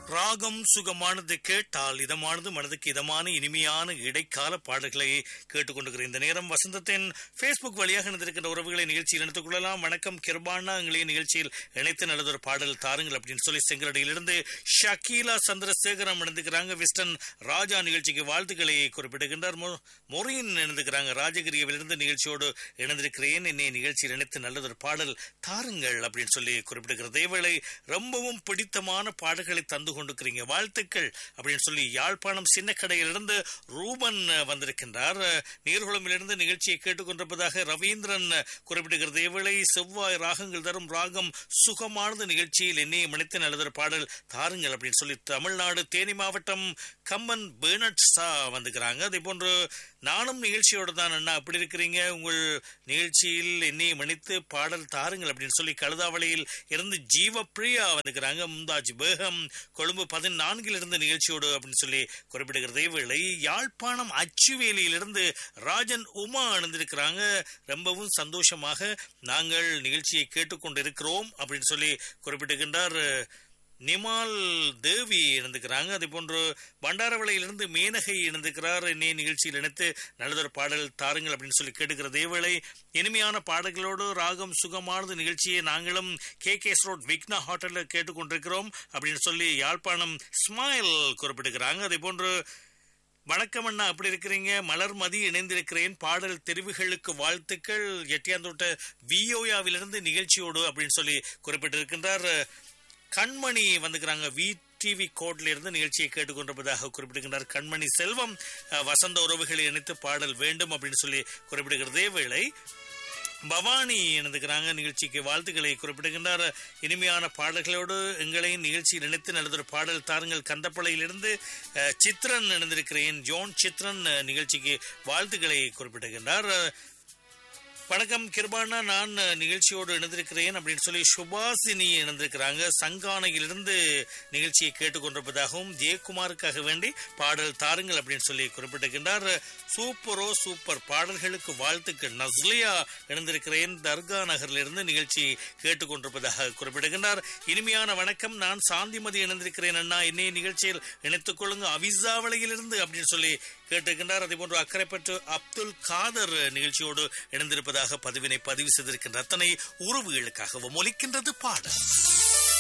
ராகம் சுகமானது கேட்டால் இதமானது மனதுக்கு இதமான இனிமையான இடைக்கால பாடல்களை கேட்டுக்கொண்டிருக்கிற இந்த நேரம் வசந்தத்தின் ஃபேஸ்புக் வழியாக இணைந்திருக்கின்ற உறவுகளை நிகழ்ச்சியில் இணைத்துக் கொள்ளலாம் வணக்கம் கிருபானா எங்களை நிகழ்ச்சியில் இணைத்து நல்லதொரு பாடல் தாருங்கள் அப்படின்னு சொல்லி செங்கலடியிலிருந்து ஷக்கீலா சந்திரசேகரம் இணைந்துக்கிறாங்க வெஸ்டர்ன் ராஜா நிகழ்ச்சிக்கு வாழ்த்துக்களை குறிப்பிடுகின்றார் மொ- மொரியின் இணைந்துக்கிறாங்க ராஜகிரியவிலிருந்து நிகழ்ச்சியோடு இணைந்திருக்கிறேன் என்னை நிகழ்ச்சியில் இணைத்து நல்லதொரு பாடல் தாருங்கள் அப்படின்னு சொல்லி குறிப்பிடுகிறது இதேவேளை ரொம்பவும் பிடித்தமான பாடல்களை தந்து கொண்டிருக்கிறீங்க வாழ்த்துக்கள் அப்படின்னு சொல்லி யாழ்ப்பாணம் சின்ன கடையிலிருந்து ரூபன் வந்திருக்கின்றார் நீர்குளமிலிருந்து நிகழ்ச்சியை கேட்டுக்கொண்டிருப்பதாக ரவீந்திரன் குறிப்பிடுகிறது இவளை செவ்வாய் ராகங்கள் தரும் ராகம் சுகமானது நிகழ்ச்சியில் என்னை மனித நல்லதொரு பாடல் தாருங்கள் அப்படின்னு சொல்லி தமிழ்நாடு தேனி மாவட்டம் கம்மன் பேர்னட் சா வந்துக்கிறாங்க அதே போன்று நானும் நிகழ்ச்சியோட தான் அண்ணா அப்படி இருக்கிறீங்க உங்கள் நிகழ்ச்சியில் என்னை மன்னித்து பாடல் தாருங்கள் அப்படின்னு சொல்லி கழுதாவளியில் இருந்து ஜீவப்பிரியா வந்துக்கிறாங்க மும்தாஜ் பேகம் கொழும்பு பதினான்கில் இருந்து நிகழ்ச்சியோடு அப்படின்னு சொல்லி குறிப்பிடுகிறது வேளை யாழ்ப்பாணம் அச்சுவேலியிலிருந்து ராஜன் உமா அணிந்திருக்கிறாங்க ரொம்பவும் சந்தோஷமாக நாங்கள் நிகழ்ச்சியை கேட்டுக்கொண்டிருக்கிறோம் அப்படின்னு சொல்லி குறிப்பிடுகின்றார் நிமால் தேவி இணைந்துக்கிறாங்க அதே போன்று பண்டாரவளையிலிருந்து மேனகை இணைந்துக்கிறார் என்னை நிகழ்ச்சியில் இணைத்து நல்லதொரு பாடல் தாருங்கள் அப்படின்னு சொல்லி கேட்டுக்கிற தேவளை இனிமையான பாடல்களோடு ராகம் சுகமானது நிகழ்ச்சியை நாங்களும் கே கேஸ் ரோட் விக்னா ஹோட்டலில் கேட்டுக்கொண்டிருக்கிறோம் அப்படின்னு சொல்லி யாழ்ப்பாணம் ஸ்மைல் குறிப்பிடுகிறாங்க அதே போன்று வணக்கம் அண்ணா அப்படி இருக்கிறீங்க மலர்மதி இணைந்திருக்கிறேன் பாடல் தெரிவுகளுக்கு வாழ்த்துக்கள் எட்டியாந்தோட்ட வியோயாவிலிருந்து நிகழ்ச்சியோடு அப்படின்னு சொல்லி குறிப்பிட்டிருக்கின்றார் கண்மணி வந்துக்கிறாங்க வி டிவி கோட்ல இருந்து நிகழ்ச்சியை கேட்டுக்கொண்டிருப்பதாக குறிப்பிடுகின்றார் கண்மணி செல்வம் அஹ், வசந்த உறவுகளை இணைத்து பாடல் வேண்டும் அப்படின்னு சொல்லி குறிப்பிடுகிறதே வேளை பவானி இணைந்துக்கிறாங்க நிகழ்ச்சிக்கு வாழ்த்துக்களை குறிப்பிடுகின்றார் இனிமையான பாடல்களோடு எங்களையும் நிகழ்ச்சியில் இணைத்து நல்லதொரு பாடல் தாருங்கள் கந்தப்பளையிலிருந்து அஹ், சித்ரன் இணைந்திருக்கிறேன் ஜோன் சித்ரன் அஹ், நிகழ்ச்சிக்கு வாழ்த்துக்களை குறிப்பிடுகின்றார் அஹ், வணக்கம் கிருபானா நான் அஹ், நிகழ்ச்சியோடு இணைந்திருக்கிறேன் அப்படின்னு சொல்லி சுபாசினி இணைந்திருக்கிறாங்க சங்கானையிலிருந்து நிகழ்ச்சியை கேட்டுக்கொண்டிருப்பதாகவும் ஜெயக்குமாருக்காக வேண்டி பாடல் தாருங்கள் அப்படின்னு சொல்லி குறிப்பிட்டிருக்கின்றார் சூப்பரோ சூப்பர் பாடல்களுக்கு வாழ்த்துக்கள் நஸ்லியா இணைந்திருக்கிறேன் தர்கா நகரிலிருந்து நிகழ்ச்சி கேட்டுக்கொண்டிருப்பதாக குறிப்பிடுகின்றார் இனிமையான வணக்கம் நான் சாந்திமதி இணைந்திருக்கிறேன் அண்ணா என்னை நிகழ்ச்சியில் இணைத்துக் கொள்ளுங்க அவிசாவளையிலிருந்து அப்படின்னு சொல்லி கேட்டிருக்கின்றார் அதே போன்று அக்கறைப்பற்று அப்துல் காதர் நிகழ்ச்சியோடு இணைந்திருப்பதாக பதிவினை பதிவு செய்திருக்கின்ற அத்தனை உறவுகளுக்காகவும் ஒலிக்கின்றது பாடல்